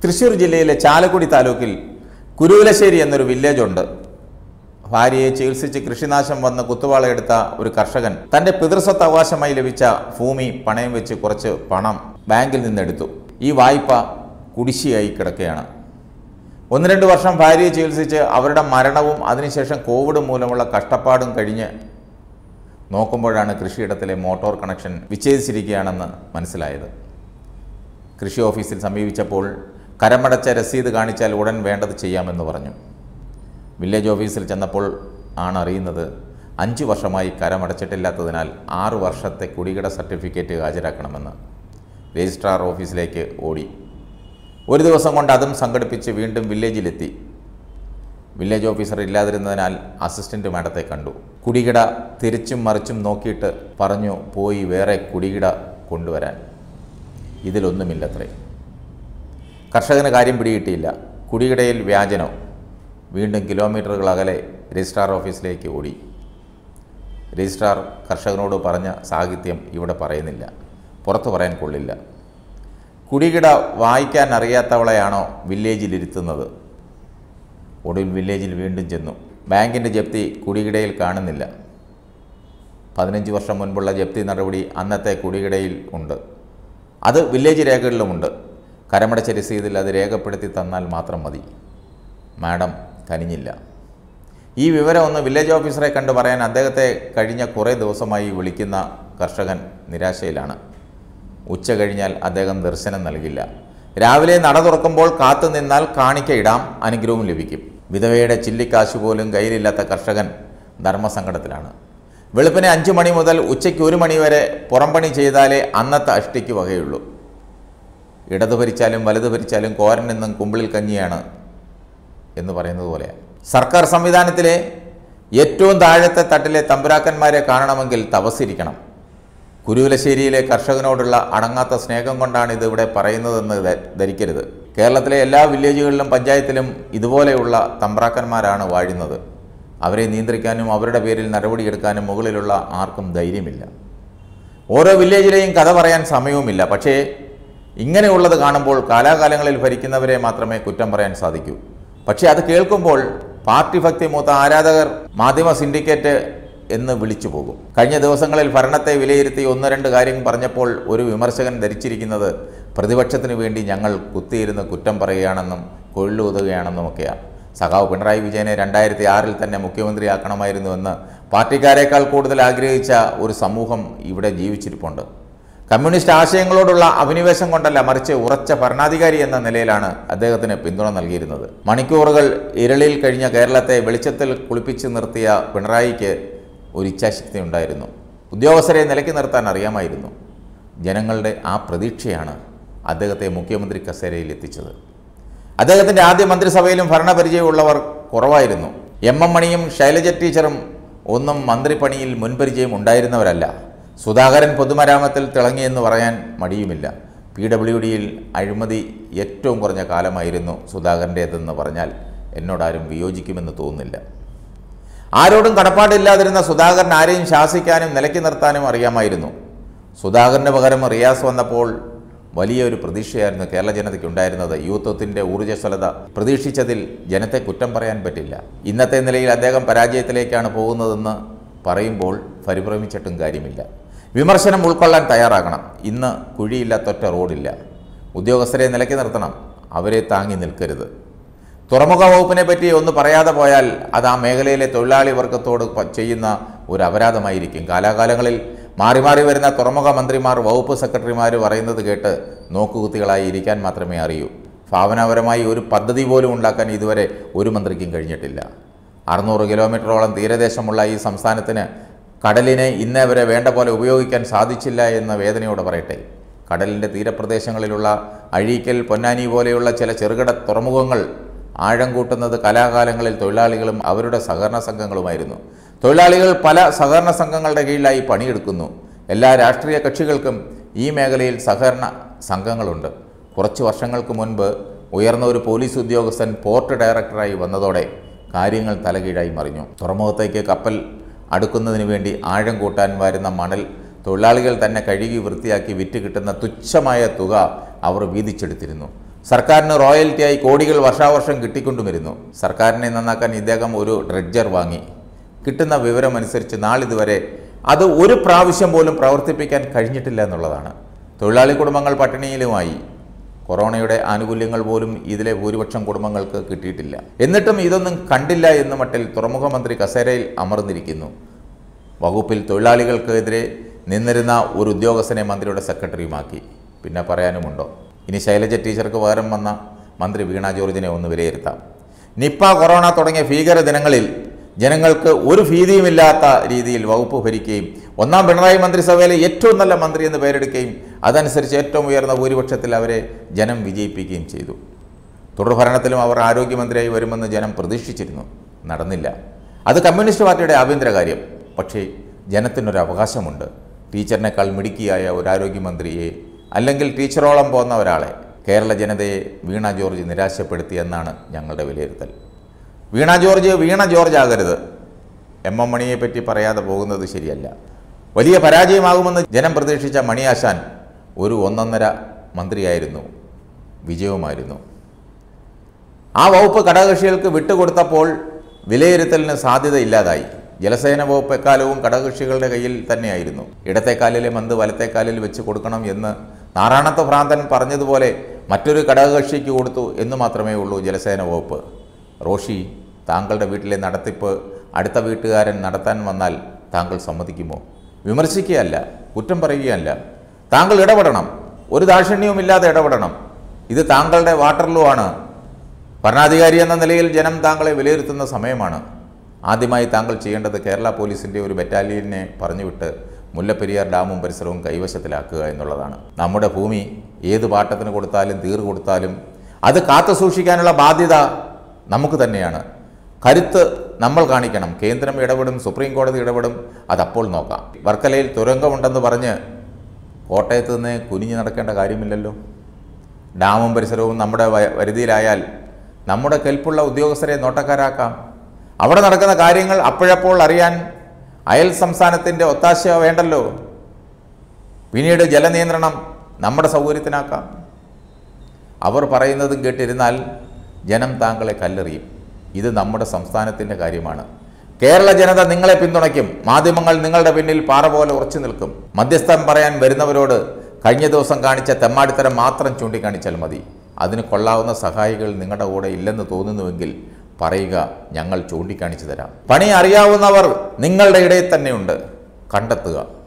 തൃശ്ശൂർ ജില്ലയിലെ ചാലക്കുടി താലൂക്കിൽ കുരുവലശ്ശേരി എന്നൊരു വില്ലേജ് ഉണ്ട് ഭാര്യയെ ചികിത്സിച്ച് കൃഷിനാശം വന്ന് കുത്തുവാളയെടുത്ത ഒരു കർഷകൻ തന്റെ പിതൃസ്വത്ത് അവകാശമായി ലഭിച്ച ഭൂമി പണയം വെച്ച് കുറച്ച് പണം ബാങ്കിൽ നിന്നെടുത്തു ഈ വായ്പ കുടിശ്ശിയായി കിടക്കുകയാണ് ഒന്ന് രണ്ട് വർഷം ഭാര്യയെ ചികിത്സിച്ച് അവരുടെ മരണവും അതിനുശേഷം കോവിഡ് മൂലമുള്ള കഷ്ടപ്പാടും കഴിഞ്ഞ് നോക്കുമ്പോഴാണ് കൃഷിയിടത്തിലെ മോട്ടോർ കണക്ഷൻ വിച്ഛേദിച്ചിരിക്കുകയാണെന്ന് മനസ്സിലായത് കൃഷി ഓഫീസിൽ സമീപിച്ചപ്പോൾ കരമടച്ച രസീത് കാണിച്ചാൽ ഉടൻ വേണ്ടത് ചെയ്യാമെന്ന് പറഞ്ഞു വില്ലേജ് ഓഫീസിൽ ചെന്നപ്പോൾ ആണ് അറിയുന്നത് അഞ്ച് വർഷമായി കരമടച്ചിട്ടില്ലാത്തതിനാൽ ആറ് വർഷത്തെ കുടികിട സർട്ടിഫിക്കറ്റ് ഹാജരാക്കണമെന്ന് രജിസ്ട്രാർ ഓഫീസിലേക്ക് ഓടി ഒരു ദിവസം കൊണ്ട് അതും സംഘടിപ്പിച്ച് വീണ്ടും വില്ലേജിലെത്തി വില്ലേജ് ഓഫീസർ ഇല്ലാതിരുന്നതിനാൽ അസിസ്റ്റന്റ് മാഡത്തെ കണ്ടു കുടികിട തിരിച്ചും മറിച്ചും നോക്കിയിട്ട് പറഞ്ഞു പോയി വേറെ കുടികിട കൊണ്ടുവരാൻ ഇതിലൊന്നുമില്ലത്രേ കർഷകന് കാര്യം പിടികിട്ടിയില്ല കുടികിടയിൽ വ്യാജനോ വീണ്ടും കിലോമീറ്ററുകൾ അകലെ രജിസ്ട്രാർ ഓഫീസിലേക്ക് ഓടി രജിസ്ട്രാർ കർഷകനോട് പറഞ്ഞ സാഹിത്യം ഇവിടെ പറയുന്നില്ല പുറത്തു പറയാൻ കൊള്ളില്ല കുടികിട വായിക്കാൻ അറിയാത്തവളെയാണോ വില്ലേജിലിരുത്തുന്നത് ഒടുവിൽ വില്ലേജിൽ വീണ്ടും ചെന്നു ബാങ്കിൻ്റെ ജപ്തി കുടികിടയിൽ കാണുന്നില്ല പതിനഞ്ച് വർഷം മുൻപുള്ള ജപ്തി നടപടി അന്നത്തെ കുടികിടയിൽ ഉണ്ട് അത് വില്ലേജ് രേഖകളിലുമുണ്ട് കരമടച്ച രസീതിൽ അത് രേഖപ്പെടുത്തി തന്നാൽ മാത്രം മതി മാഡം കനിഞ്ഞില്ല ഈ വിവരം ഒന്ന് വില്ലേജ് ഓഫീസറെ കണ്ടു പറയാൻ അദ്ദേഹത്തെ കഴിഞ്ഞ കുറേ ദിവസമായി വിളിക്കുന്ന കർഷകൻ നിരാശയിലാണ് ഉച്ച കഴിഞ്ഞാൽ അദ്ദേഹം ദർശനം നൽകില്ല രാവിലെ നട തുറക്കുമ്പോൾ കാത്തു നിന്നാൽ കാണിക്ക ഇടാം അനുഗ്രഹവും ലഭിക്കും വിധവയുടെ ചില്ലിക്കാശ് പോലും കയ്യിലില്ലാത്ത കർഷകൻ ധർമ്മസങ്കടത്തിലാണ് വെളുപ്പിനെ അഞ്ചു മണി മുതൽ ഉച്ചയ്ക്ക് ഒരു മണി വരെ പുറംപണി ചെയ്താലേ അന്നത്തെ അഷ്ടിക്ക് വകയുള്ളൂ ഇടതു ഭരിച്ചാലും വലതു ഭരിച്ചാലും കോരൻ നിന്നും കുമ്പിളിൽ കഞ്ഞിയാണ് എന്ന് പറയുന്നത് പോലെയാണ് സർക്കാർ സംവിധാനത്തിലെ ഏറ്റവും താഴത്തെ തട്ടിലെ തമ്പുരാക്കന്മാരെ കാണണമെങ്കിൽ തപസ്സിരിക്കണം കുരുവലശ്ശേരിയിലെ കർഷകനോടുള്ള അടങ്ങാത്ത സ്നേഹം കൊണ്ടാണ് ഇത് ഇവിടെ പറയുന്നതെന്ന് ധ- ധരിക്കരുത് കേരളത്തിലെ എല്ലാ വില്ലേജുകളിലും പഞ്ചായത്തിലും ഇതുപോലെയുള്ള തമ്പ്രാക്കന്മാരാണ് വാഴുന്നത് അവരെ നിയന്ത്രിക്കാനും അവരുടെ പേരിൽ നടപടിയെടുക്കാനും മുകളിലുള്ള ആർക്കും ധൈര്യമില്ല ഓരോ വില്ലേജിലെയും കഥ പറയാൻ സമയവുമില്ല പക്ഷേ ഇങ്ങനെയുള്ളത് കാണുമ്പോൾ കാലാകാലങ്ങളിൽ ഭരിക്കുന്നവരെ മാത്രമേ കുറ്റം പറയാൻ സാധിക്കൂ പക്ഷേ അത് കേൾക്കുമ്പോൾ പാർട്ടി ഭക്തി മൂത്ത ആരാധകർ മാധ്യമ സിൻഡിക്കേറ്റ് എന്ന് വിളിച്ചു പോകും കഴിഞ്ഞ ദിവസങ്ങളിൽ ഭരണത്തെ വിലയിരുത്തി ഒന്ന് രണ്ട് കാര്യം പറഞ്ഞപ്പോൾ ഒരു വിമർശകൻ ധരിച്ചിരിക്കുന്നത് പ്രതിപക്ഷത്തിന് വേണ്ടി ഞങ്ങൾ കുത്തിയിരുന്ന് കുറ്റം പറയുകയാണെന്നും കൊള്ളൂതുകയാണെന്നുമൊക്കെയാണ് സഖാവ് പിണറായി വിജയനെ രണ്ടായിരത്തി ആറിൽ തന്നെ മുഖ്യമന്ത്രിയാക്കണമായിരുന്നുവെന്ന് പാർട്ടിക്കാരേക്കാൾ കൂടുതൽ ആഗ്രഹിച്ച ഒരു സമൂഹം ഇവിടെ ജീവിച്ചിരിപ്പുണ്ട് കമ്മ്യൂണിസ്റ്റ് ആശയങ്ങളോടുള്ള അഭിനിവേശം കൊണ്ടല്ല മറിച്ച് ഉറച്ച ഭരണാധികാരി എന്ന നിലയിലാണ് അദ്ദേഹത്തിന് പിന്തുണ നൽകിയിരുന്നത് മണിക്കൂറുകൾ ഇരളിൽ കഴിഞ്ഞ കേരളത്തെ വെളിച്ചത്തിൽ കുളിപ്പിച്ച് നിർത്തിയ പിണറായിക്ക് ഒരു ഇച്ഛാശക്തി ഉണ്ടായിരുന്നു ഉദ്യോഗസ്ഥരെ നിലയ്ക്ക് നിർത്താൻ അറിയാമായിരുന്നു ജനങ്ങളുടെ ആ പ്രതീക്ഷയാണ് അദ്ദേഹത്തെ മുഖ്യമന്ത്രി കസേരയിൽ എത്തിച്ചത് അദ്ദേഹത്തിൻ്റെ ആദ്യ മന്ത്രിസഭയിലും ഭരണപരിചയമുള്ളവർ കുറവായിരുന്നു എം എം മണിയും ശൈലജ ടീച്ചറും ഒന്നും മന്ത്രിപ്പണിയിൽ മുൻപരിചയം ഉണ്ടായിരുന്നവരല്ല സുധാകരൻ പൊതുമരാമത്തിൽ തിളങ്ങിയെന്ന് പറയാൻ മടിയുമില്ല പി ഡബ്ല്യു ഡിയിൽ അഴിമതി ഏറ്റവും കുറഞ്ഞ കാലമായിരുന്നു സുധാകരൻ്റേതെന്ന് പറഞ്ഞാൽ എന്നോടാരും വിയോജിക്കുമെന്ന് തോന്നുന്നില്ല ആരോടും കടപ്പാടില്ലാതിരുന്ന സുധാകരൻ ആരെയും ശാസിക്കാനും നിലയ്ക്ക് നിർത്താനും അറിയാമായിരുന്നു സുധാകരന് പകരം റിയാസ് വന്നപ്പോൾ വലിയൊരു പ്രതീക്ഷയായിരുന്നു കേരള ജനതയ്ക്ക് ഉണ്ടായിരുന്നത് യൂത്വത്തിൻ്റെ ഊർജ്ജസ്വലത പ്രതീക്ഷിച്ചതിൽ ജനത്തെ കുറ്റം പറയാൻ പറ്റില്ല ഇന്നത്തെ നിലയിൽ അദ്ദേഹം പരാജയത്തിലേക്കാണ് പോകുന്നതെന്ന് പറയുമ്പോൾ പരിഭ്രമിച്ചിട്ടും കാര്യമില്ല വിമർശനം ഉൾക്കൊള്ളാൻ തയ്യാറാകണം ഇന്ന് കുഴിയില്ലാത്തൊറ്റ റോഡില്ല ഉദ്യോഗസ്ഥരെ നിലയ്ക്ക് നിർത്തണം അവരെ താങ്ങി നിൽക്കരുത് തുറമുഖ വകുപ്പിനെ പറ്റി ഒന്ന് പറയാതെ പോയാൽ അത് ആ മേഖലയിലെ തൊഴിലാളി വർഗത്തോട് പ- ചെയ്യുന്ന ഒരു അപരാധമായിരിക്കും കാലാകാലങ്ങളിൽ മാറി മാറി വരുന്ന തുറമുഖ മന്ത്രിമാർ വകുപ്പ് സെക്രട്ടറിമാർ പറയുന്നത് കേട്ട് നോക്കുകുത്തികളായി ഇരിക്കാൻ മാത്രമേ അറിയൂ ഭാവനാപരമായി ഒരു പദ്ധതി പോലും ഉണ്ടാക്കാൻ ഇതുവരെ ഒരു മന്ത്രിക്കും കഴിഞ്ഞിട്ടില്ല അറുന്നൂറ് കിലോമീറ്ററോളം തീരദേശമുള്ള ഈ സംസ്ഥാനത്തിന് കടലിനെ ഇന്നേ വരെ വേണ്ട പോലെ ഉപയോഗിക്കാൻ സാധിച്ചില്ല എന്ന വേദനയോടെ പറയട്ടെ കടലിൻ്റെ തീരപ്രദേശങ്ങളിലുള്ള അഴീക്കൽ പൊന്നാനി പോലെയുള്ള ചില ചെറുകിട തുറമുഖങ്ങൾ ആഴം കൂട്ടുന്നത് കലാകാലങ്ങളിൽ തൊഴിലാളികളും അവരുടെ സഹകരണ സംഘങ്ങളുമായിരുന്നു തൊഴിലാളികൾ പല സഹകരണ സംഘങ്ങളുടെ കീഴിലായി പണിയെടുക്കുന്നു എല്ലാ രാഷ്ട്രീയ കക്ഷികൾക്കും ഈ മേഖലയിൽ സഹകരണ സംഘങ്ങളുണ്ട് കുറച്ച് വർഷങ്ങൾക്ക് മുൻപ് ഉയർന്ന ഒരു പോലീസ് ഉദ്യോഗസ്ഥൻ പോർട്ട് ഡയറക്ടറായി വന്നതോടെ കാര്യങ്ങൾ തലകീഴായി മറിഞ്ഞു തുറമുഖത്തേക്ക് കപ്പൽ അടുക്കുന്നതിന് വേണ്ടി ആഴം കൂട്ടാൻ വരുന്ന മണൽ തൊഴിലാളികൾ തന്നെ കഴുകി വൃത്തിയാക്കി വിറ്റ് കിട്ടുന്ന തുച്ഛമായ തുക അവർ വീതിച്ചെടുത്തിരുന്നു സർക്കാരിന് റോയൽറ്റിയായി കോടികൾ വർഷാവർഷം കിട്ടിക്കൊണ്ടും വരുന്നു സർക്കാരിനെ നന്നാക്കാൻ ഇദ്ദേഹം ഒരു ഡ്രഡ്ജർ വാങ്ങി കിട്ടുന്ന വിവരമനുസരിച്ച് നാളിതുവരെ അത് ഒരു പ്രാവശ്യം പോലും പ്രവർത്തിപ്പിക്കാൻ കഴിഞ്ഞിട്ടില്ല എന്നുള്ളതാണ് തൊഴിലാളി കുടുംബങ്ങൾ പട്ടിണിയിലുമായി കൊറോണയുടെ ആനുകൂല്യങ്ങൾ പോലും ഇതിലെ ഭൂരിപക്ഷം കുടുംബങ്ങൾക്ക് കിട്ടിയിട്ടില്ല എന്നിട്ടും ഇതൊന്നും കണ്ടില്ല എന്ന് മട്ടിൽ തുറമുഖ മന്ത്രി കസേരയിൽ അമർന്നിരിക്കുന്നു വകുപ്പിൽ തൊഴിലാളികൾക്കെതിരെ നിന്നിരുന്ന ഒരു ഉദ്യോഗസ്ഥനെ മന്ത്രിയുടെ സെക്രട്ടറിയുമാക്കി പിന്നെ പറയാനുമുണ്ടോ ഇനി ശൈലജ ടീച്ചർക്ക് പകരം വന്ന മന്ത്രി വീണ ജോർജിനെ ഒന്ന് വിലയിരുത്താം നിപ്പ കൊറോണ തുടങ്ങിയ ഭീകര ദിനങ്ങളിൽ ജനങ്ങൾക്ക് ഒരു ഭീതിയുമില്ലാത്ത രീതിയിൽ വകുപ്പ് ഭരിക്കുകയും ഒന്നാം പിണറായി മന്ത്രിസഭയിലെ ഏറ്റവും നല്ല മന്ത്രി എന്ന് പേരെടുക്കുകയും അതനുസരിച്ച് ഏറ്റവും ഉയർന്ന ഭൂരിപക്ഷത്തിൽ അവരെ ജനം വിജയിപ്പിക്കുകയും ചെയ്തു തുടർഭരണത്തിലും അവർ ആരോഗ്യമന്ത്രിയായി വരുമെന്ന് ജനം പ്രതീക്ഷിച്ചിരുന്നു നടന്നില്ല അത് കമ്മ്യൂണിസ്റ്റ് പാർട്ടിയുടെ ആഭ്യന്തര കാര്യം പക്ഷേ ജനത്തിനൊരു അവകാശമുണ്ട് ടീച്ചറിനേക്കാൾ മിടുക്കിയായ ഒരു ആരോഗ്യമന്ത്രിയെ അല്ലെങ്കിൽ ടീച്ചറോളം പോന്ന ഒരാളെ കേരള ജനതയെ വീണ ജോർജ് നിരാശപ്പെടുത്തി എന്നാണ് ഞങ്ങളുടെ വിലയിരുത്തൽ വീണ ജോർജ് വീണ ജോർജ് ആകരുത് എം എം മണിയെ പറ്റി പറയാതെ പോകുന്നത് ശരിയല്ല വലിയ പരാജയമാകുമെന്ന് ജനം പ്രതീക്ഷിച്ച മണിയാശാൻ ഒരു ഒന്നൊന്നര മന്ത്രിയായിരുന്നു വിജയവുമായിരുന്നു ആ വകുപ്പ് ഘടകകക്ഷികൾക്ക് വിട്ടുകൊടുത്തപ്പോൾ വിലയിരുത്തലിന് സാധ്യതയില്ലാതായി ജലസേന വകുപ്പ് എക്കാലവും ഘടകകക്ഷികളുടെ കയ്യിൽ തന്നെയായിരുന്നു ഇടത്തെ കാലിലെ മന്ത് വലത്തെ കാലിൽ വെച്ച് കൊടുക്കണം എന്ന് നാറാണത്ത് ഭ്രാന്തൻ പറഞ്ഞതുപോലെ മറ്റൊരു ഘടകകക്ഷിക്ക് കൊടുത്തു എന്ന് മാത്രമേ ഉള്ളൂ ജലസേന വകുപ്പ് റോഷി താങ്കളുടെ വീട്ടിലെ നടത്തിപ്പ് അടുത്ത വീട്ടുകാരൻ നടത്താൻ വന്നാൽ താങ്കൾ സമ്മതിക്കുമോ വിമർശിക്കുകയല്ല കുറ്റം പറയുകയല്ല താങ്കൾ ഇടപെടണം ഒരു ദാക്ഷിണ്യവുമില്ലാതെ ഇടപെടണം ഇത് താങ്കളുടെ വാട്ടർലൂ ആണ് ഭരണാധികാരി എന്ന നിലയിൽ ജനം താങ്കളെ വിലയിരുത്തുന്ന സമയമാണ് ആദ്യമായി താങ്കൾ ചെയ്യേണ്ടത് കേരള പോലീസിൻ്റെ ഒരു ബറ്റാലിയനെ പറഞ്ഞുവിട്ട് മുല്ലപ്പെരിയാർ ഡാമും പരിസരവും കൈവശത്തിലാക്കുക എന്നുള്ളതാണ് നമ്മുടെ ഭൂമി ഏത് പാട്ടത്തിന് കൊടുത്താലും തീർ കൊടുത്താലും അത് കാത്തു സൂക്ഷിക്കാനുള്ള ബാധ്യത നമുക്ക് തന്നെയാണ് കരുത്ത് നമ്മൾ കാണിക്കണം കേന്ദ്രം ഇടപെടും സുപ്രീം കോടതി ഇടപെടും അതപ്പോൾ നോക്കാം വർക്കലയിൽ തുരങ്കമുണ്ടെന്ന് പറഞ്ഞ് കോട്ടയത്ത് നിന്ന് കുനിഞ്ഞു നടക്കേണ്ട കാര്യമില്ലല്ലോ ഡാമും പരിസരവും നമ്മുടെ വ- വരുതിയിലായാൽ നമ്മുടെ കെൽപ്പുള്ള ഉദ്യോഗസ്ഥരെ നോട്ടക്കാരാക്കാം അവിടെ നടക്കുന്ന കാര്യങ്ങൾ അപ്പോഴപ്പോൾ അറിയാൻ അയൽ സംസ്ഥാനത്തിൻ്റെ ഒത്താശ വേണ്ടല്ലോ പിന്നീട് ജലനിയന്ത്രണം നമ്മുടെ സൗകര്യത്തിനാക്കാം അവർ പറയുന്നതും കേട്ടിരുന്നാൽ ജനം താങ്കളെ കല്ലെറിയും ഇത് നമ്മുടെ സംസ്ഥാനത്തിൻ്റെ കാര്യമാണ് കേരള ജനത നിങ്ങളെ പിന്തുണയ്ക്കും മാധ്യമങ്ങൾ നിങ്ങളുടെ പിന്നിൽ പാറ പോലെ ഉറച്ചു നിൽക്കും മധ്യസ്ഥം പറയാൻ വരുന്നവരോട് കഴിഞ്ഞ ദിവസം കാണിച്ച തെമ്മാടിത്തരം മാത്രം ചൂണ്ടിക്കാണിച്ചാൽ മതി അതിന് കൊള്ളാവുന്ന സഹായികൾ നിങ്ങളുടെ കൂടെ ഇല്ലെന്ന് തോന്നുന്നുവെങ്കിൽ പറയുക ഞങ്ങൾ ചൂണ്ടിക്കാണിച്ചു തരാം പണി അറിയാവുന്നവർ നിങ്ങളുടെ ഇടയിൽ തന്നെയുണ്ട് കണ്ടെത്തുക